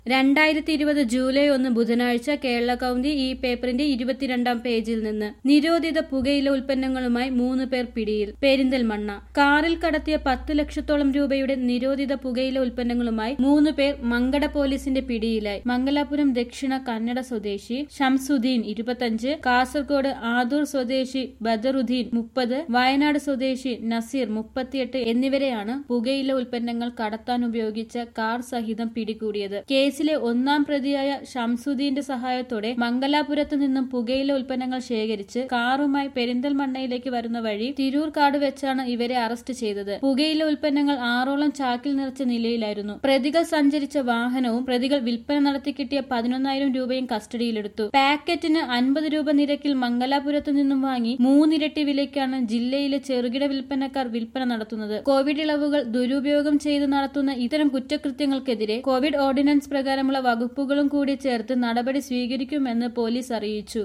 രണ്ടായിരത്തി ഇരുപത് ജൂലൈ ഒന്ന് ബുധനാഴ്ച കേരള കൗമുദി ഈ പേപ്പറിന്റെ ഇരുപത്തിരണ്ടാം പേജിൽ നിന്ന് നിരോധിത പുകയില ഉൽപ്പന്നങ്ങളുമായി മൂന്ന് പേർ പിടിയിൽ പെരിന്തൽമണ്ണ കാറിൽ കടത്തിയ പത്ത് ലക്ഷത്തോളം രൂപയുടെ നിരോധിത പുകയില ഉൽപ്പന്നങ്ങളുമായി മൂന്ന് പേർ മങ്കട പോലീസിന്റെ പിടിയിലായി മംഗലാപുരം ദക്ഷിണ കന്നഡ സ്വദേശി ഷംസുദ്ദീൻ ഇരുപത്തഞ്ച് കാസർഗോഡ് ആദൂർ സ്വദേശി ബദറുദ്ദീൻ മുപ്പത് വയനാട് സ്വദേശി നസീർ മുപ്പത്തിയെട്ട് എന്നിവരെയാണ് പുകയില ഉൽപ്പന്നങ്ങൾ കടത്താൻ ഉപയോഗിച്ച കാർ സഹിതം പിടികൂടിയത് കേസിലെ ഒന്നാം പ്രതിയായ ഷംസുദ്ദീന്റെ സഹായത്തോടെ മംഗലാപുരത്ത് നിന്നും പുകയില ഉൽപ്പന്നങ്ങൾ ശേഖരിച്ച് കാറുമായി പെരിന്തൽമണ്ണയിലേക്ക് വരുന്ന വഴി തിരൂർക്കാട് വെച്ചാണ് ഇവരെ അറസ്റ്റ് ചെയ്തത് പുകയില ഉൽപ്പന്നങ്ങൾ ആറോളം ചാക്കിൽ നിറച്ച നിലയിലായിരുന്നു പ്രതികൾ സഞ്ചരിച്ച വാഹനവും പ്രതികൾ വിൽപ്പന നടത്തി കിട്ടിയ പതിനൊന്നായിരം രൂപയും കസ്റ്റഡിയിലെടുത്തു പാക്കറ്റിന് അൻപത് രൂപ നിരക്കിൽ മംഗലാപുരത്ത് നിന്നും വാങ്ങി മൂന്നിരട്ടി വിലയ്ക്കാണ് ജില്ലയിലെ ചെറുകിട വിൽപ്പനക്കാർ വിൽപ്പന നടത്തുന്നത് കോവിഡ് ഇളവുകൾ ദുരുപയോഗം ചെയ്ത് നടത്തുന്ന ഇത്തരം കുറ്റകൃത്യങ്ങൾക്കെതിരെ കോവിഡ് ഓർഡിനൻസ് പ്രകാരമുള്ള വകുപ്പുകളും കൂടി ചേർത്ത് നടപടി സ്വീകരിക്കുമെന്ന് പോലീസ് അറിയിച്ചു